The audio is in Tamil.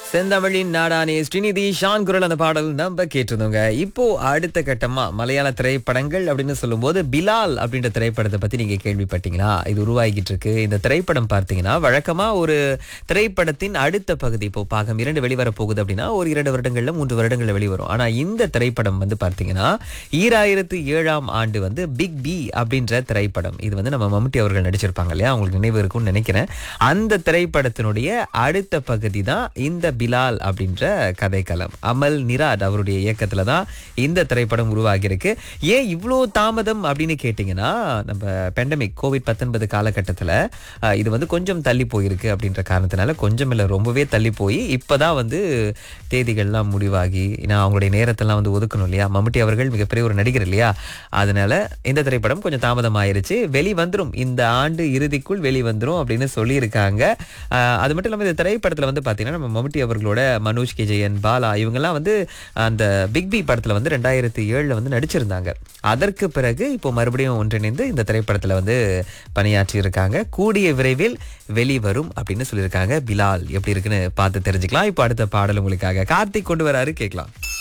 செந்தமிழின் நாடானே ஸ்ரீநிதி ஷான் குரல் அந்த பாடல் நம்ம கேட்டிருந்தோங்க இப்போ அடுத்த கட்டமா மலையாள திரைப்படங்கள் அப்படின்னு சொல்லும்போது பிலால் அப்படின்ற திரைப்படத்தை பத்தி நீங்க கேள்விப்பட்டீங்களா இது உருவாகிட்டு இருக்கு இந்த திரைப்படம் பார்த்தீங்கன்னா வழக்கமா ஒரு திரைப்படத்தின் அடுத்த பகுதி இப்போ பாகம் இரண்டு வெளிவர போகுது அப்படின்னா ஒரு இரண்டு வருடங்கள்ல மூன்று வருடங்கள்ல வெளிவரும் ஆனா இந்த திரைப்படம் வந்து பார்த்தீங்கன்னா ஈராயிரத்து ஏழாம் ஆண்டு வந்து பிக் பி அப்படின்ற திரைப்படம் இது வந்து நம்ம மம்முட்டி அவர்கள் நடிச்சிருப்பாங்க இல்லையா உங்களுக்கு நினைவு இருக்கும்னு நினைக்கிறேன் அந்த திரைப்படத்தினுடைய அடுத்த பகுதி தான் இந்த பிலால் அப்படின்ற கதைக்களம் அமல் நிராட் அவருடைய இயக்கத்துல தான் இந்த திரைப்படம் உருவாகியிருக்கு ஏன் இவ்வளோ தாமதம் அப்படின்னு கேட்டிங்கன்னா நம்ம பெண்டமிக் கோவிட் பத்தொன்பது காலகட்டத்தில் இது வந்து கொஞ்சம் தள்ளி போயிருக்கு அப்படின்ற காரணத்தினால கொஞ்சம் இல்லை ரொம்பவே தள்ளி போய் இப்போதான் வந்து தேதிகள்லாம் முடிவாகி ஏன்னா அவங்களுடைய நேரத்தெல்லாம் வந்து ஒதுக்கணும் இல்லையா மம்முட்டி அவர்கள் மிகப்பெரிய ஒரு நடிகர் இல்லையா அதனால இந்த திரைப்படம் கொஞ்சம் தாமதம் ஆயிருச்சு வெளி வந்துரும் இந்த ஆண்டு இறுதிக்குள் வெளி வந்துரும் அப்படின்னு சொல்லியிருக்காங்க ஆஹ் அது மட்டும் இல்லாமல் இந்த திரைப்படத்தில் வந்து பார்த்தீங்கன்னா நம்ம மம்முட்டி அவர்களோட மனோஜ் கே ஜெயன் பாலா இவங்கெல்லாம் வந்து அந்த பிக் பி படத்தில் வந்து ரெண்டாயிரத்தி ஏழில் வந்து நடிச்சிருந்தாங்க அதற்கு பிறகு இப்போ மறுபடியும் ஒன்றிணைந்து இந்த திரைப்படத்தில் வந்து பணியாற்றி இருக்காங்க கூடிய விரைவில் வெளிவரும் அப்படின்னு சொல்லியிருக்காங்க பிலால் எப்படி இருக்குன்னு பார்த்து தெரிஞ்சுக்கலாம் இப்போ அடுத்த பாடல் உங்களுக்காக கார்த்திக் கொண்டு வராரு கேட்கலாம்